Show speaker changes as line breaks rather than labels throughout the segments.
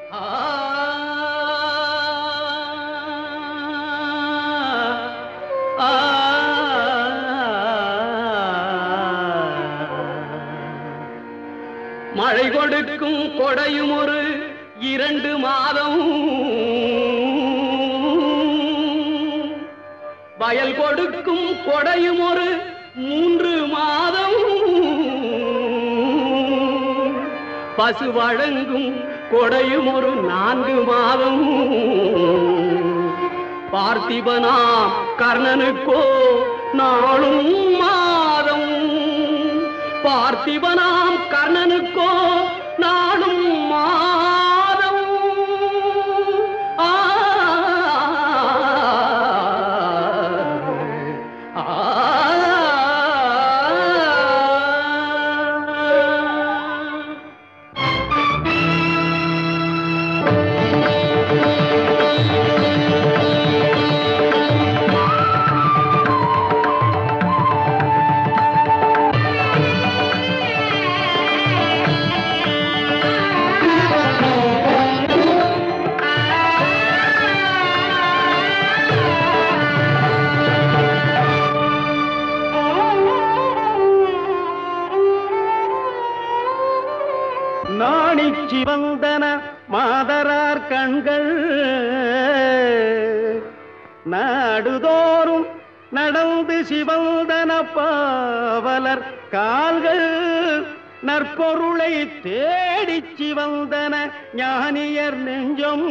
மழை கொடுக்கும் கொடையும் ஒரு இரண்டு மாதம் வயல் கொடுக்கும் கொடையும் ஒரு மூன்று மாதம் பசு வழங்கும் கொடையும் ஒரு நான்கு மாதம் பார்த்திபனாம் கர்ணனுக்கோ நாளும் மாதம் பார்த்திபனாம் கர்ணனுக்கோ நாளும் மாதம் ஆ ஆ நாணி சிவந்தன மாதரார் கண்கள் நாடுதோறும் நடந்து சிவந்தன பாவலர் கால்கள் நற்பொருளை தேடிச் சிவந்தன ஞானியர் நெஞ்சம்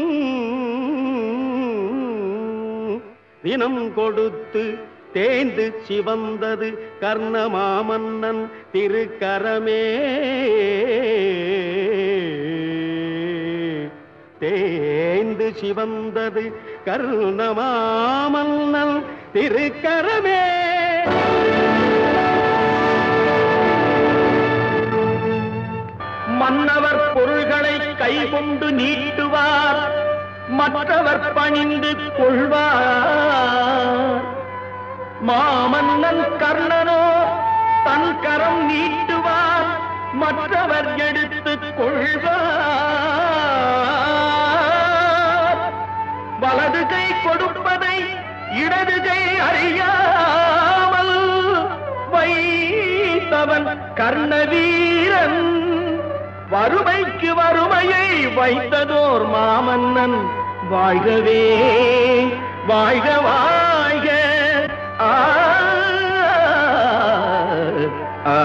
தினம் கொடுத்து தேய்ந்து சிவந்தது கர்ணமாமன்னன் திருக்கரமே தேய்ந்து சிவந்தது கர்ணமாமன்னன் திருக்கரமே மன்னவர் பொருள்களை கைகொண்டு நீட்டுவார் மற்றவர் பணிந்து கொள்வார் மாமன்னன் கர்ணனோ தன் கரம் நீட்டுவார் மற்றவர் எடுத்துக் கொள்வார் வலது கை கொடுப்பதை இடது கை அறியாமல் வைத்தவன் கர்ணவீரன் வறுமைக்கு வறுமையை வைத்ததோர் மாமன்னன் வாழ்கவே வாழ்க வாழ்க ஆ ஆ,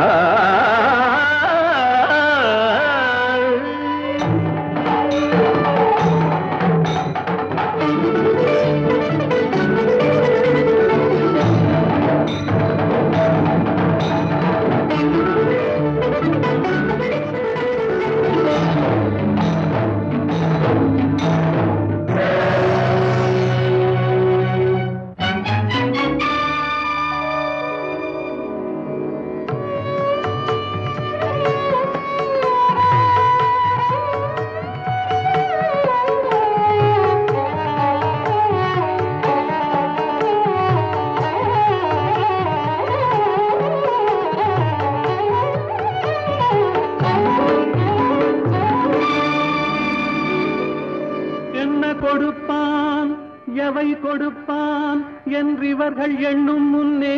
என்ன கொடுப்பான் எவை கொடுப்பான் என்றிவர்கள் எண்ணும் முன்னே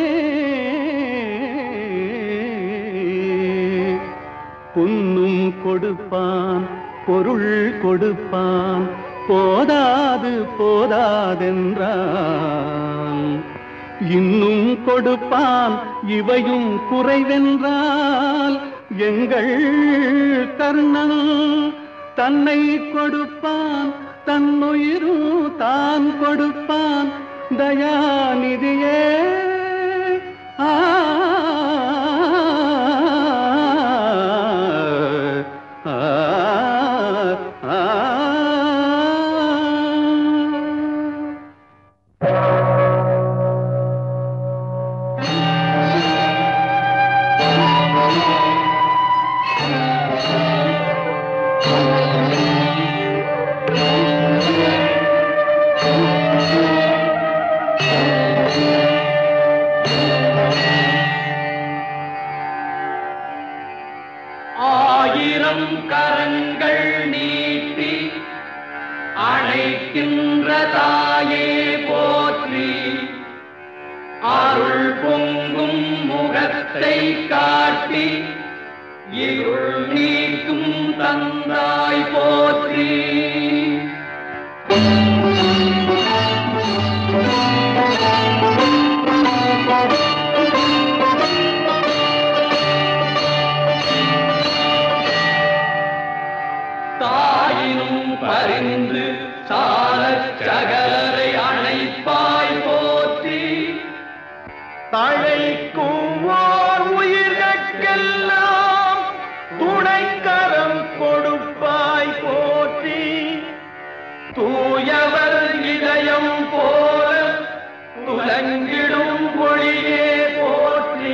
புன்னும் கொடுப்பான் பொருள் கொடுப்பான் போதாது போதாதென்றான் இன்னும் கொடுப்பான் இவையும் குறைவென்றால் எங்கள் கர்ணன் தன்னை கொடுப்பான் தன்னுயிரும் தான் கொடுப்பான் தயாநிதியே ஆ ஆ, ஆ, ஆ. ஆயிரம் கரங்கள் நீட்டி
அளிக்கின்ற தாயே போற்றி அருள் பொங்கும் முகத்தை காட்டி இருள் நீக்கும் தந்தாய் போற்றி தாயினும் பரிந்து சாலச் சகலரை அணைப்பாய் போற்றி
தழைக்கும் ஓர் உயிர்கட்கெல்லாம் துணைக்கரம் கொடுப்பாய் போற்றி
தூயவர் இதயம் போல துலங்கிடும் ஒளியே போற்றி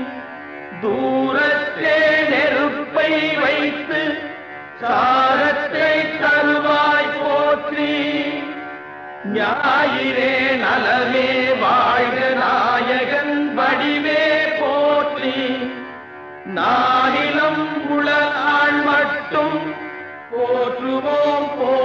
தூரத்தே நெருப்பை வைத்து சாரத்தை தருவாய் போற்றி ஞாயிறே நலமே வாழ்க நாயகன் வடிவே போற்றி நானிலம் உளநாள் மட்டும் போற்றுவோம் போ